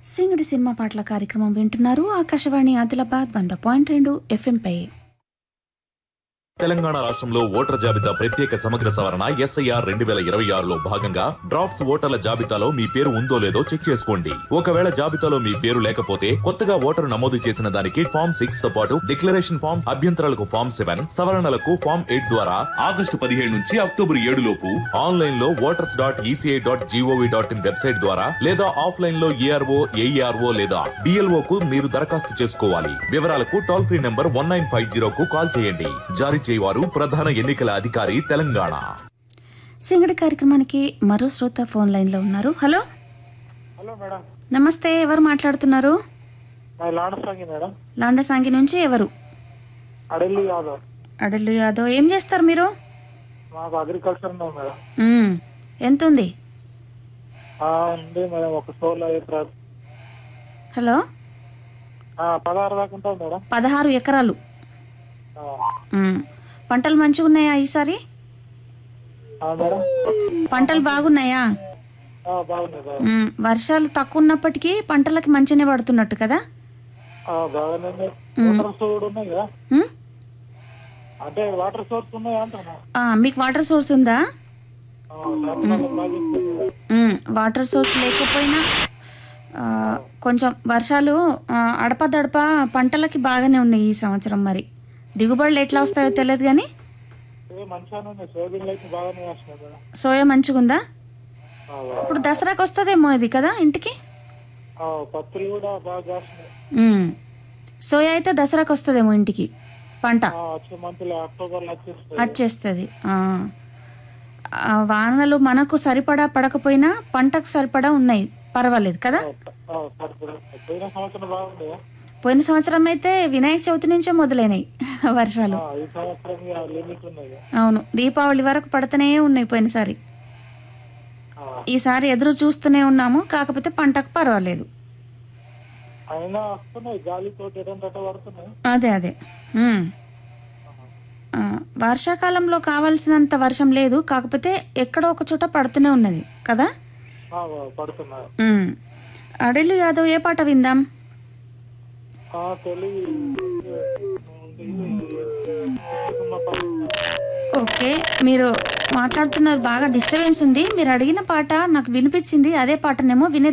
సింగడి cinema పాటల కార్యక్రమం వింటున్నారు ఆకాశవాణి ఆదిలాబాద్ వంద పాయింట్ రెండు ఎఫ్ఎంపై తెలంగాణ రాష్ట్రంలో ఓటర్ల జాబితా ప్రత్యేక సమగ్ర సవరణ ఎస్ఐఆర్ రెండు వేల ఇరవై ఆరులో భాగంగా డ్రాఫ్ట్స్ ఓటర్ల జాబితాలో మీ పేరు ఉందో లేదో చెక్ చేసుకోండి ఒకవేళ జాబితాలో మీ పేరు లేకపోతే కొత్తగా ఓటరు నమోదు చేసిన దానికి ఫామ్ సిక్స్ తో పాటు డిక్లరేషన్ ఫామ్ అభ్యంతరాలకు ఫామ్ సెవెన్ సవరణలకు ఫామ్ ఎయిట్ ద్వారా ఆగస్టు పదిహేడు నుంచి అక్టోబర్ ఏడు లోపు ఆన్లైన్ లో voters dot ECI dot GOV dot in website ద్వారా లేదా ఆఫ్లైన్ లో ఏఆర్ఓ ఏఈఆర్ఓ లేదా డిఎల్ఓ కు మీరు దరఖాస్తు చేసుకోవాలి వివరాలకు toll free number one nine five zero కు కాల్ చేయండి జారీ చేయవారు ప్రధాన ఎన్నికల అధికారి తెలంగాణ సింగడి కార్యక్రమానికి మరో శ్రోత ఫోన్ లైన్ లో ఉన్నారు హలో హలో మేడం నమస్తే ఎవరు మాట్లాడుతున్నారు నా లాడసాగి మేడం లాండసాంగి నుంచి ఎవరు అడెల్లి యాదవ్ అడల్లు యాదవ్ ఏం చేస్తారు మీరు మాకు అగ్రికల్చర్ ఉన్నాం మేడం మ్మ్. ఎంత ఉంది ఆ, ఉంది మేడం ఒక సోలో ఎకరాలు హలో ఆ, పదహారు దాకా ఉంటుంది మేడం పదహారు ఎకరాలు ఆ, మ్మ్. పంటలు మంచిగా ఉన్నాయా ఈసారి ఆ, మేడం పంటలు బాగున్నాయా ఆ, బాగుంది బాగుంది మ్మ్. వర్షాలు తక్కువ ఉన్నప్పటికీ పంటలకి మంచిగానే పడుతున్నట్టు కదా ఆ, బాగానే ఉంది వాటర్ సోర్స్ ఉన్నాయి కదా మ్మ్? అంటే వాటర్ సోర్స్ ఉన్నాయి అంటున్నా ఆ, మీకు వాటర్ సోర్స్ ఉందా ఆ, దాంట్లో బాగా ఇస్తుంది మేడం. మ్మ్. వాటర్ సోర్స్ లేకపోయినా ఆ, కొంచెం వర్షాలు ఆ, అడపదడప పంటలకి బాగానే ఉన్నాయి ఈ సంవత్సరం మరి దిగుబడులు ఎట్లా వస్తాయో తెలియదు కానీ ఏ మంచిగానే ఉన్నాయి సోయాబీన్లు అయితే బాగానే వేస్తున్నాయి మేడం సోయా మంచిగుందా ఆ, ఇప్పుడు దసరాకి వస్తుందేమో ఇది కదా ఇంటికి ఆ, పత్తులు కూడా బాగా చేస్తున్నాయి మ్మ్. సోయా అయితే దసరాకి వస్తుందేమో ఇంటికి పంట ఆ, వచ్చే మంత్ లో అక్టోబర్ లో వచ్చేస్తుంది వచ్చేస్తుంది ఆ. ఆ, వానలు మనకు సరిపడా పడకపోయినా పంటకు సరిపడా ఉన్నాయి పర్వాలేదు కదా ఆ, సరిపడా. పోయిన సంవత్సరం బాగుంది పోయిన సంవత్సరం అయితే వినాయక చవితి నుంచే మొదలైనాయి వర్షాలు ఆ, ఈ సంవత్సరం ఇక లిమిట్ ఉన్నాయి అవును దీపావళి వరకు పడుతూనే ఉన్నాయి పోయినసారి ఆ, ఈసారి ఎదురు చూస్తూనే ఉన్నాము కాకపోతే పంటకు పర్వాలేదు అయినా వస్తున్నాయి గాలితోటి ఎడంతట పడుతున్నాయి అదే అదే ఉమ్. ఆ, వర్షాకాలంలో కావాల్సినంత వర్షం లేదు కాకపోతే ఎక్కడో ఒక చోట పడుతూనే ఉన్నది కదా ఆ, పడుతున్నాయి ఉమ్. అడెలు యాదవ్ ఏ పాట విందాం ఆ, తెలివి ఓకే మీరు మాట్లాడుతున్నారు బాగా డిస్టర్బెన్స్ ఉంది మీరు అడిగిన పాట నాకు వినిపించింది అదే పాటనేమో వినే